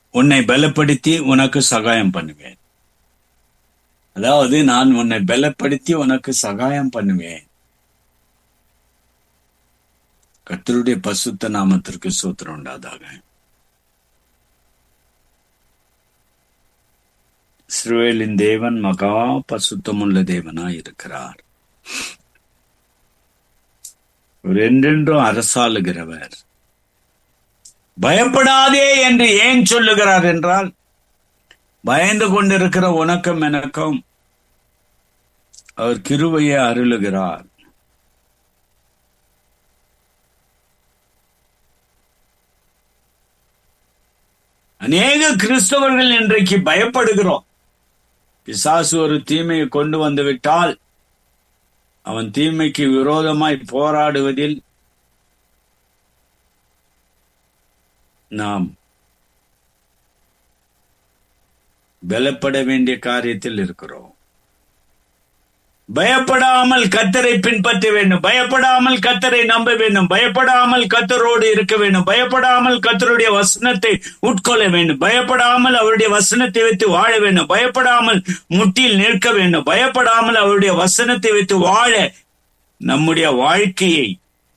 உன்னை பலப்படுத்தி உனக்கு சகாயம் பண்ணுவேன் அதாவது நான் உன்னை பலப்படுத்தி உனக்கு சகாயம் பண்ணுவேன் கர்த்தருடைய பசுத்த நாமத்திற்கு சூத்திரம் உண்டாதாக இஸ்ரவேலின் தேவன் மகா பசுத்தமுள்ள தேவனாய் இருக்கிறார் அவர் என்றென்றும் அரசாளுகிறவர் பயப்படாதே என்று ஏன் சொல்லுகிறார் என்றால் பயந்து கொண்டிருக்கிற உனக்கும் எனக்கும் அவர் கிருபையை அருளுகிறார் அநேக கிறிஸ்தவர்கள் இன்றைக்கு பயப்படுகிறோம் பிசாசு ஒரு தீமையை கொண்டு வந்து விட்டால் அவன் தீமைக்கு விரோதமாய் போராடுவதில் நாம் பலப்பட வேண்டிய காரியத்தில் இருக்கிறோம் பயப்படாமல் கத்தரை பின்பற்ற வேண்டும் பயப்படாமல் கத்தரை நம்ப வேண்டும் பயப்படாமல் கத்தரோடு இருக்க வேண்டும் பயப்படாமல் கத்தருடைய வசனத்தை உட்கொள்ள வேண்டும் பயப்படாமல் அவருடைய வசனத்தை வைத்து வாழ வேண்டும் பயப்படாமல் முட்டியில் நிற்க வேண்டும் பயப்படாமல் அவருடைய வசனத்தை வைத்து வாழ நம்முடைய வாழ்க்கையை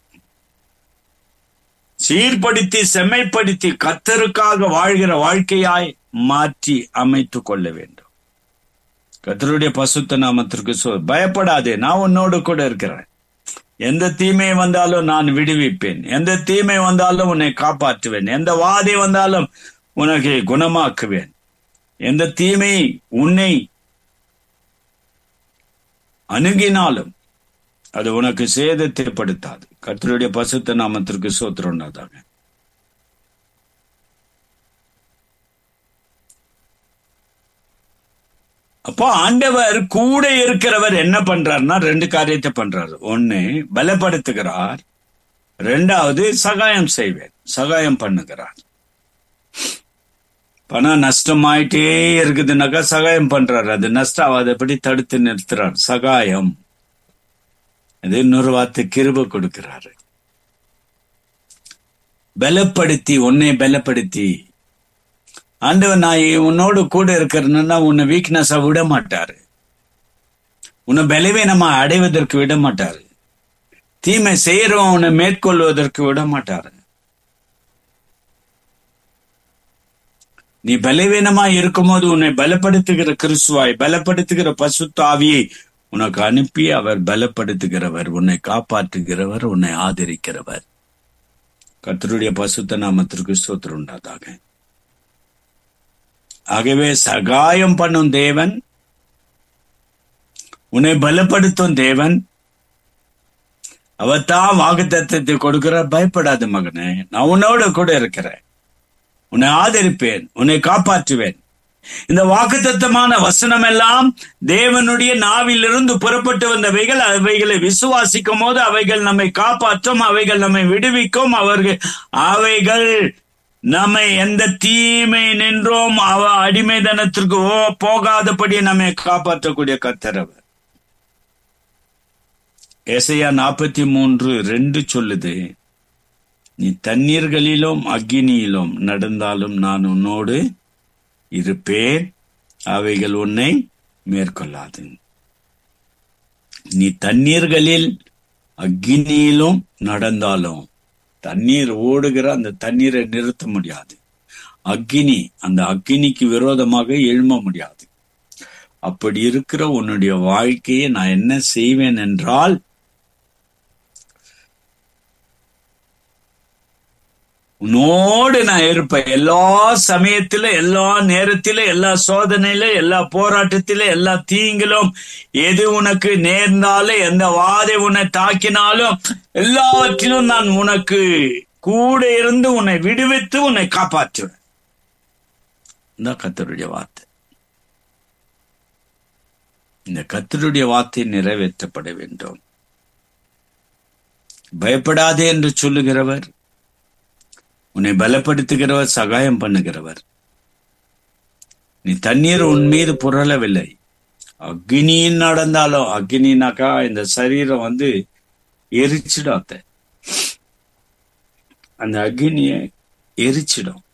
சீர்படுத்தி செம்மைப்படுத்தி கத்தருக்காக வாழ்கிற வாழ்க்கையாய் மாற்றி அமைத்துக் கொள்ள வேண்டும் கத்தருடைய பசுத்த நாமத்திற்கு சொல் பயப்படாதே நான் உன்னோடு கூட இருக்கிறேன் எந்த தீமை வந்தாலும் நான் விடுவிப்பேன் எந்த தீமை வந்தாலும் உன்னை காப்பாற்றுவேன் எந்த வாதை வந்தாலும் உனக்கு குணமாக்குவேன் எந்த தீமை உன்னை அணுகினாலும் அது உனக்கு சேதத்தை படுத்தாது கர்த்தருடைய பசுத்த நாமத்திற்கு சோத்திரம் உண்டாதாக அப்போ ஆண்டவர் கூட இருக்கிறவர் என்ன பண்றாருன்னா ரெண்டு காரியத்தை பண்றாரு ஒண்ணு பலப்படுத்துகிறார் ரெண்டாவது சகாயம் செய்வேன் சகாயம் பண்ணுகிறார் பணம் நஷ்டமாயிட்டே இருக்குதுனாக்கா சகாயம் பண்றாரு அது நஷ்டம் ஆகாதபடி தடுத்து நிறுத்துறார் சகாயம் அது இன்னொரு வார்த்தை கிருப கொடுக்கிறாரு பலப்படுத்தி உன்னை பலப்படுத்தி ஆண்டவர் நான் உன்னோடு கூட இருக்கிறேன்னா உன்னை வீக்னஸா விட மாட்டாரு உன்னை பலவீனமா அடைவதற்கு விட மாட்டாரு தீமை செய்யறவன் உன்னை மேற்கொள்வதற்கு விட மாட்டாரு நீ பலவீனமா இருக்கும்போது உன்னை பலப்படுத்துகிற கிறிஸ்துவாய் பலப்படுத்துகிற பசுத்தாவியை உனக்கு அனுப்பி அவர் பலப்படுத்துகிறவர் உன்னை காப்பாற்றுகிறவர் உன்னை ஆதரிக்கிறவர் கர்த்தருடைய பசுத்த நாமத்திற்கு ஸ்தோத்திரம் உண்டாதாக ஆகவே சகாயம் பண்ணும் தேவன் உன்னை பலப்படுத்தும் தேவன் அவத்தான் வாக்குத்தத்தை கொடுக்கிறார் பயப்படாத மகனே நான் உன்னோட கூட இருக்கிறேன் உன்னை ஆதரிப்பேன் உன்னை காப்பாற்றுவேன் இந்த வாக்குத்தத்தமான வசனம் எல்லாம் தேவனுடைய நாவிலிருந்து புறப்பட்டு வந்தவைகள் அவைகளை விசுவாசிக்கும் போது அவைகள் நம்மை காப்பாற்றும் அவைகள் நம்மை விடுவிக்கும் அவர்கள் அவைகள் நம்மை எந்த தீமை நின்றோம் அவ அடிமைதனத்திற்கு ஓ போகாதபடி நம்மை காப்பாற்றக்கூடிய கத்தரவர் ஏசையா நாற்பத்தி மூன்று ரெண்டு சொல்லுது நீ தண்ணீர்களிலும் அக்னியிலும் நடந்தாலும் நான் உன்னோடு இருப்பேன் அவைகள் உன்னை மேற்கொள்ளாது நீ தண்ணீர்களில் அக்னியிலும் நடந்தாலும் தண்ணீர் ஓடுகிற அந்த தண்ணீரை நிறுத்த முடியாது அக்னி அந்த அக்னிக்கு விரோதமாக எழும்ப முடியாது அப்படி இருக்கிற உன்னுடைய வாழ்க்கையை நான் என்ன செய்வேன் என்றால் உன்னோடு நான் இருப்பேன் எல்லா சமயத்தில எல்லா நேரத்தில எல்லா சோதனையில எல்லா போராட்டத்தில எல்லா தீங்கிலும் எது உனக்கு நேர்ந்தாலும் எந்த வாதை உன்னை தாக்கினாலும் எல்லாவற்றிலும் நான் உனக்கு கூட இருந்து உன்னை விடுவித்து உன்னை காப்பாற்றுவேன் இந்த கத்தருடைய வார்த்தை இந்த கத்தருடைய வார்த்தை நிறைவேற்றப்பட வேண்டும் பயப்படாதே என்று சொல்லுகிறவர் உன்னை பலப்படுத்துகிறவர் சகாயம் பண்ணுகிறவர் நீ தண்ணீர் உன் மீது புரளவில்லை அக்னியின் நடந்தாலும் அக்னினாக்கா இந்த சரீரம் வந்து எரிச்சிடும் அத்த அந்த அக்னியை எரிச்சிடும்